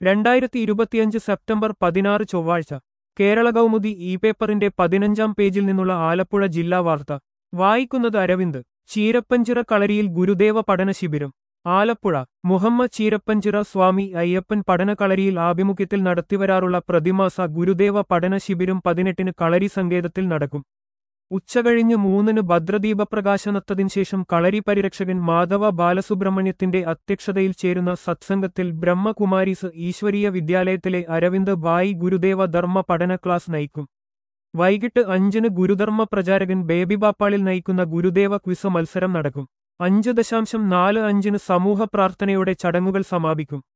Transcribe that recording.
രണ്ടായിരത്തി ഇരുപത്തിയഞ്ച് സെപ്റ്റംബർ പതിനാറ് ചൊവ്വാഴ്ച കേരള കൗമുദി ഇ പേപ്പറിന്റെ പതിനഞ്ചാം പേജിൽ നിന്നുള്ള ആലപ്പുഴ ജില്ലാ വാർത്ത വായിക്കുന്നത് അരവിന്ദ് ചീരപ്പഞ്ചിറ കളരിയിൽ ഗുരുദേവ പഠന ശിബിരം ആലപ്പുഴ മുഹമ്മദ് ചീരപ്പഞ്ചിറ സ്വാമി അയ്യപ്പൻ പഠന കളരിയിൽ ആഭിമുഖ്യത്തിൽ നടത്തിവരാറുള്ള പ്രതിമാസ ഗുരുദേവ പഠന ശിബിരം പതിനെട്ടിന് കളരി സങ്കേതത്തിൽ നടക്കും ഉച്ചകഴിഞ്ഞ് മൂന്നിന് ഭദ്രദീപ പ്രകാശനത്തതിനു ശേഷം കളരി പരിരക്ഷകൻ മാധവ ബാലസുബ്രഹ്മണ്യത്തിന്റെ അധ്യക്ഷതയിൽ ചേരുന്ന സത്സംഗത്തിൽ ബ്രഹ്മകുമാരീസ് ഈശ്വരീയ വിദ്യാലയത്തിലെ അരവിന്ദ് ഭായി ഗുരുദേവ ധർമ്മ പഠന ക്ലാസ് നയിക്കും വൈകിട്ട് അഞ്ചിന് ഗുരുധർമ്മ പ്രചാരകൻ ബേബി ബാപ്പാളിൽ നയിക്കുന്ന ഗുരുദേവ ക്വിസ് മത്സരം നടക്കും അഞ്ച് ദശാംശം നാല് അഞ്ചിന് സമൂഹ പ്രാർത്ഥനയോടെ ചടങ്ങുകൾ സമാപിക്കും